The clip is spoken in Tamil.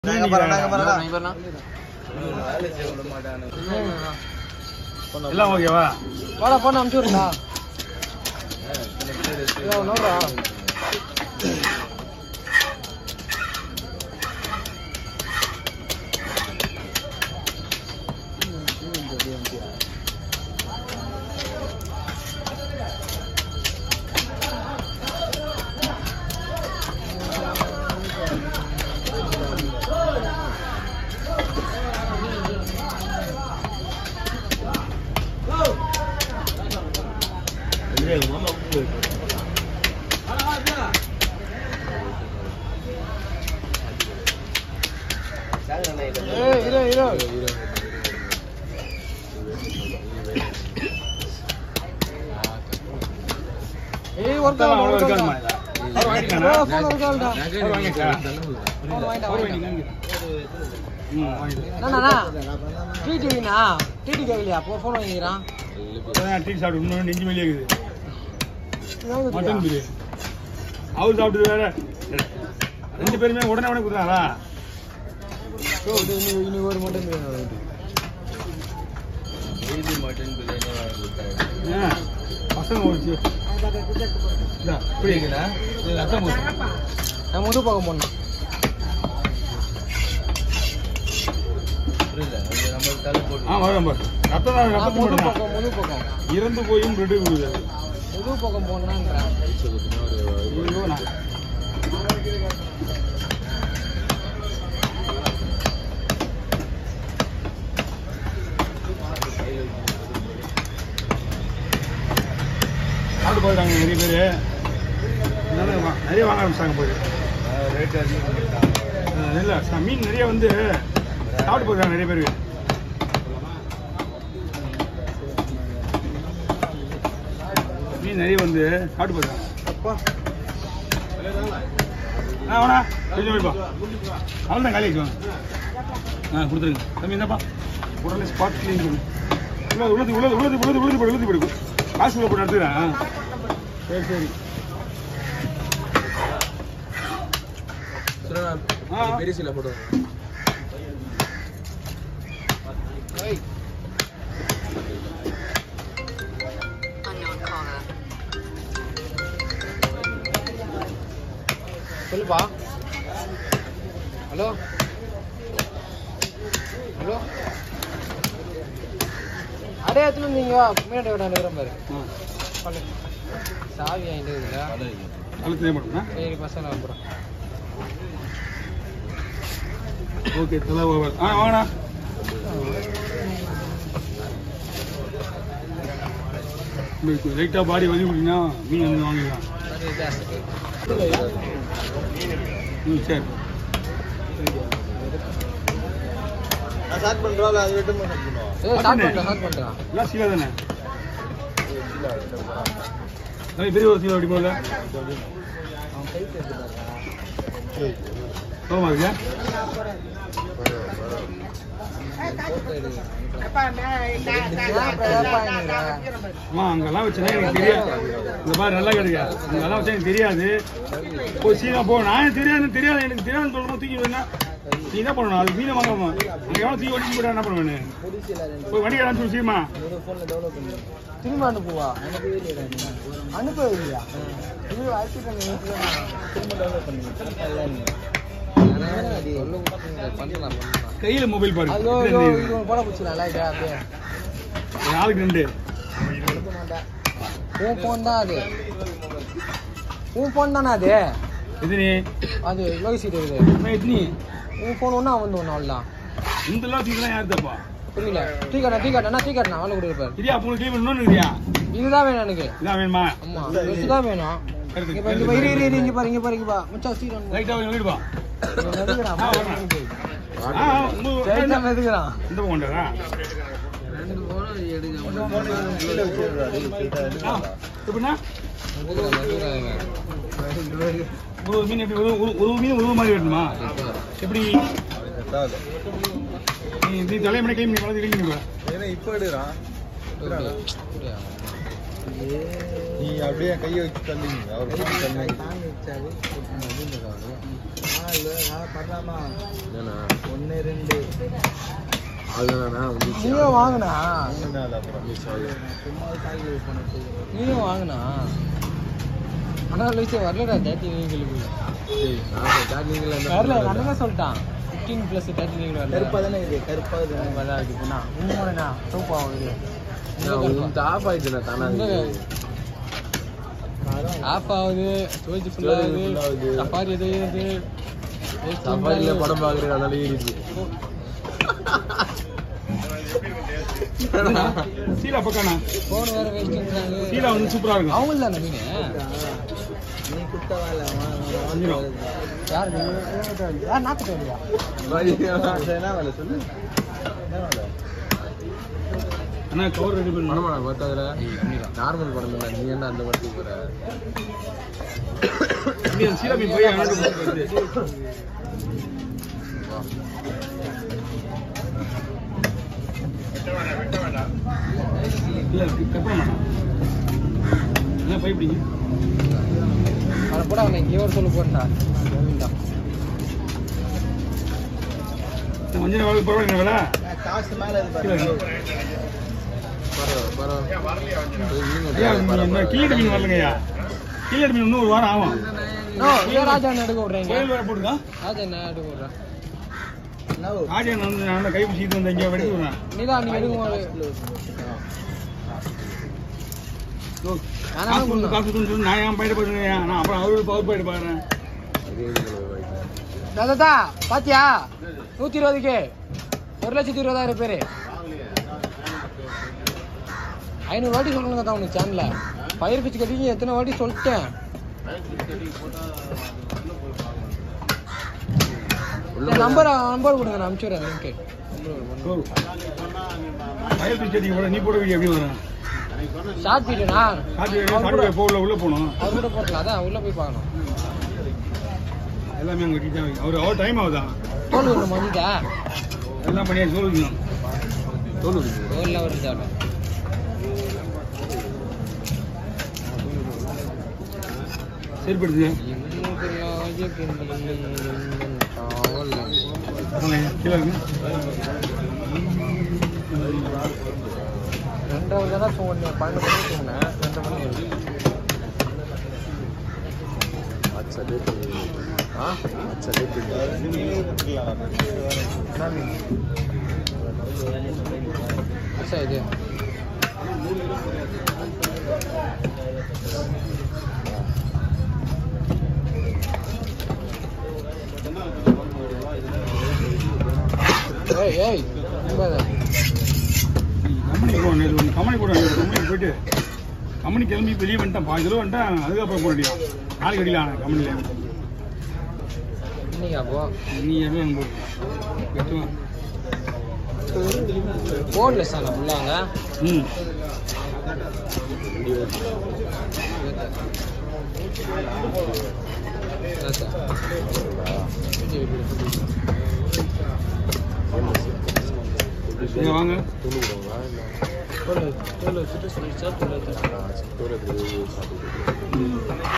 நாங்க போறோம் நாங்க போறோம் நீ பாருண்ணா. எல்லாம் ஓகேவா வாடா போன அமுச்சு விடுறா நோடுறா ஏய் இரு இரு ஏய் ஒர்க் அவ்வளோ ஆகும் ஒர்க் இருக்காதுமா ஆகும் இதா. அவர் வாங்கிட்டானா? ஃபோன் ஒர்க் ஆகும்டா அவர் வாங்கிட்டா? ஃபோன் வாங்கிட்டா அவர் வாங்கிட்டா வாங்கிட்டாங்க. ம், வாங்கிட்டேன். என்னண்ணா டிடிவிண்ணா டிடி கேட்கலையா அப்போ ஃபோன் வாங்கிக்கிறான் இப்பதான் டீ சாப்பிட்டு இன்னும் நெஞ்சு வெளியே இருக்குது மட்டன் பிரியாணி அவர் சாப்பிட்டு வேற ரெண்டு பேருமே உடனே உடனே கொடுத்தாங்களா இனி ஒரு மட்டும் ஆ, பசங்க ஓடிச்சு இந்தா, இப்படி இருக்குதா? இது ரத்தம் போகுது. நான் முது பக்கம் போனேன் ஆ வரும் பாரு. ரத்தம் தான் ரத்தம் முது மட்டும் பக்கம் முது பக்கம் இறந்து போயும் பிளட் கொடுக்குது முது பக்கம் போனான்றேன் ஐயோ, நான் சாப்பிட்டு போயிட்டாங்க நிறைய பேர் அதனால வா- நிறைய வாங்க ஆரம்பிச்சாங்க போய் இல்லை மீன் நிறைய வந்து சாப்பிட்டு போயிட்டாங்க நிறைய பேர் மீன் நிறைய வந்து சாப்பிட்டு போயிட்டாங்க அப்பா ஆ வேணா கொஞ்சம் வைப்பா அவள் தான் காலி வாங்க ஆ கொடுத்துருங்க தம்பி என்னப்பா உடனே ஸ்பாட் க்ளீன் பண்ணு உள்ளது உள்ளது உள்ளது உள்ளது உள்ளது உள்ளது போடு உள்ளது போடு காசு உள்ள போட்டு எடுத்துக்கிறேன் ஆ. சரி சரி ஆ பெரிய சீல போட்டு சொல்லுப்பா ஹலோ ஹலோ அடே எத்தனை நீங்க வா முன்னாடி விட நிற்கிறேன் பாரு ஆ பண்ணு சாவி வாங்கிட்டு இருக்குல்ல அழுத்தே மட்டும் சரி பசங்க அப்புறம் ஓகே தலை ஓவர் ஆ வாங்கண்ணா லைட்டாக பாடி வலி விட்டீங்கன்னா மீன் வந்து வாங்கிக்கலாம் ம் சரி நான் ஸ்டார்ட் பண்றோம் அது விட்டு பண்ணுவோம் ஏய் ஸ்டார்ட் பண்ணிட்டேன் ஸ்டார்ட் பண்ணிட்டேன் எல்லாம் சீலா தானே அது பெரிய ஒரு சீலா அப்படி போகல சோமா இருக்கியா அம்மா அங்கெல்லாம் வச்சுனா எனக்கு தெரியாது இந்த மாதிரி நல்லா கிடைக்கா அங்கெல்லாம் வச்சா எனக்கு தெரியாது போய் சீனா போ நான் தெரியாது தெரியாது எனக்கு தெரியாதுன்னு சொல்லணும் தூக்கி வேணா நீ என்ன பண்ணணும் அது மீனை வாங்காம அங்கே எவ்வளோ தூக்கி ஓடிச்சு போட்டா என்ன பண்ணுவேன் போய் வண்டி அனுப்பிச்சு சீமா திரும்ப அனுப்புவா அனுப்பவே இல்லையா இது அழைச்சி பண்ணி பண்ணலாம் கையில மொபைல் பாரு அதோ இதுல இருந்து போட பிடிச்சிடலாம் லைட்டா அப்படியே ஒரு ஆளுக்கு ரெண்டு எடுக்க மாட்டேன் உன் ஃபோன் தான் அது உன் ஃபோன் தானே அது இது நீ அது லோகி சீட் இருக்குது அம்மா, எத்தனி உன் ஃபோன் ஒன்றா வந்து ஒன்று அவ்வளோதான் இந்த எல்லாம் சீக்கிரம் யார் தப்பா புரியல டீ காட்டா டீ காட்டா டீ காட்டினா அவ்வளோ கொடுப்பாரு சரியா அப்போ க்ளீன் பண்ணணும் இல்லையா இதுதான் வேணும் எனக்கு இதான் வேணுமா ஆமா இதுதான் வேணும் கருத்து, இங்க பாரு இங்க பாரு இரு இரு இங்க பாரு இங்க பாரு இங்க பாரு மச்சான் சீக்கிரம் லைட்டா கொஞ்சம் வீடுப்பா நெதுக்குறான் ஆ, வரேன். ஆ ஆ, உங்க- லைட்டா நெதுக்குறான் இந்த பக்கம் கொண்டாடா ரெண்டு போனும் கீழே வச்சிருக்காரு ஆ, எப்படின்னா ஒரு மீன் எப்படி ஒரு ஒரு- ஒரு மீன் ஒரு மாதிரி வெட்டணுமா எப்படி நீ நீ தலைமுறை கிளம்பி நீ வளர்ந்து கிளம்பி ஏன்னா இப்போ எடுக்கிறான் நீ அப்படியே கையை வச்சு தள்ளிங்க அவர் பிடிச்சி தள்ளுங்க ஒன்னு ரெண்டு அதுதானா வந்துச்சு நீயும் வாங்கினா மூணு நாள் அப்புறம் சும்மா கால்குலேட் பண்ணிட்டு நீயும் வாங்கினா ஆனா விஷயம் வரலடா தேர்ட்டி நீங்களுக்கு டேய், நான் ஜாக்கிங்ல என்ன வரல பண்ணல. அண்ணன் சொல்லிட்டான் ஃபிஃப்டீன் ப்ளஸ் தேர்ட்டி நீங்கள் வரல கருப்பா தானே இது கருப்பா இது வரல இருக்குண்ணா உண்மைண்ணா சூப்பா ஆகுது நான் உன் ஆஃப் ஆயிடுச்சுண்ணா தானா ஆஃப் ஆகுது ஸ்டோரேஜ் ஃபுல் Storage ஆகுது full ஆகுது. சஃபாரி எது ஏறுது சஃபாரில படம் பாக்குறேன் அதனால ஏறிடுச்சு சீலா பக்காண்ணா ஃபோன் வேற வேஸ்ட்டுன்றாங்க சீலா வந்து சூப்பரா இருக்கும் அவங்க தானே நீங்க நீ குத்த வேலை வந்துடும் யாரு யார் நாற்பத்தி வழியா என்ன வேலை சொல்லு என்ன வேலை அண்ணா கவர் ரெடி பண்ணணும் படமா பார்த்தாதுல நார்மல் படம் இல்லை நீ என்ன அந்த படத்துக்கு போற நீ அந்த சீலா மீன் போய் அண்ணாட்டு இல்ல கட் பண்ண மாட்டான் என்ன பயப்படிங்க அவனை போட அவனை இங்கே ஒரு சொல்லு போட்டா கோவிந்தா மஞ்சள் வேலை பரவாயில்ல வேலை காசு மேல பரவாயில்ல பரவாயில்ல ஐயா இந்த கீழடி மீன் வரலங்கய்யா கீழடி மீன் இன்னும் ஒரு வாரம் ஆகும் ராஜா எடுக்க விடுறீங்க கோயில் வேற போட்டுக்கா ராஜா என்ன எடுக்க விடுறேன் ராஜா நான் வந்து நான் கை பிடிச்சிட்டு வந்து இங்கே வெடிச்சு விடுறேன் நீதா நீ எடுக்கும் ஓ, காசு கொடுத்து காசு கொடுத்து சொல்லி நான் ஏன் பயிர் போட்டுருக்கேன் நான் அப்புறம் அவரு பவர் பயிர் பாக்குறேன் தாத்தா பாத்தியா நூத்தி இருபதுக்கு ஒரு லட்சத்தி இருபதாயிரம் பேரு ஐநூறு வாட்டி சொல்லுங்க தான் உனக்கு சேனல்ல பயிர் பிச்சு கட்டிங்க எத்தனை வாட்டி சொல்லிட்டேன் நம்பர் நம்பர் கொடுங்க நான் அனுப்பிச்சுடுறேன் லிங்க் ஓ. பயிர் பிச்சை கூட நீ போட வீடியோ எப்படி வரும் ஷார்ட் வீடியோனா காட்டு காட்டு போகல உள்ள போகணும் அவர் கூட போட்டலாம் அதான் உள்ள போய் பார்க்கணும் எல்லாமே அங்கே டீச்சர் அவர் அவர் டைம் ஆகுதா தோல் ஒன்று மஞ்சிட்டா எல்லாம் பண்ணியாச்சு சொல்லுங்க தோல்ல வருது அவன் சரிப்படுத்துங்க கீழே இருக்கு ரெண்டாவது தானே தூங்கினேன் பன்னெண்டு மணிக்கு தூங்கினேன் ரெண்டு மணி வருது அச்சா டேட் ஆ அச்சா டேட் என்ன மீன் அச்சா இது ஏய் ஏய் நம்பாத. கம்பெனி போகணும் நேத்து ஒண்ணு கம்பெனி போகணும் கம்பெனிக்கு போயிட்டு கம்பெனி கிளம்பி வெளியே வந்துட்டேன் பாஞ்சு கிலோ வந்துட்டேன் அதுக்கப்புறம் போக முடியும் நாளைக்கு அடிக்கலாம் கம்பெனியில் இன்னைக்கு அப்போ நீ எவ்வளோ போட்டு எட்டுவான் போன்லெஸ் தானே ஃபுல்லாங்க ம் இங்கே வாங்க ம்.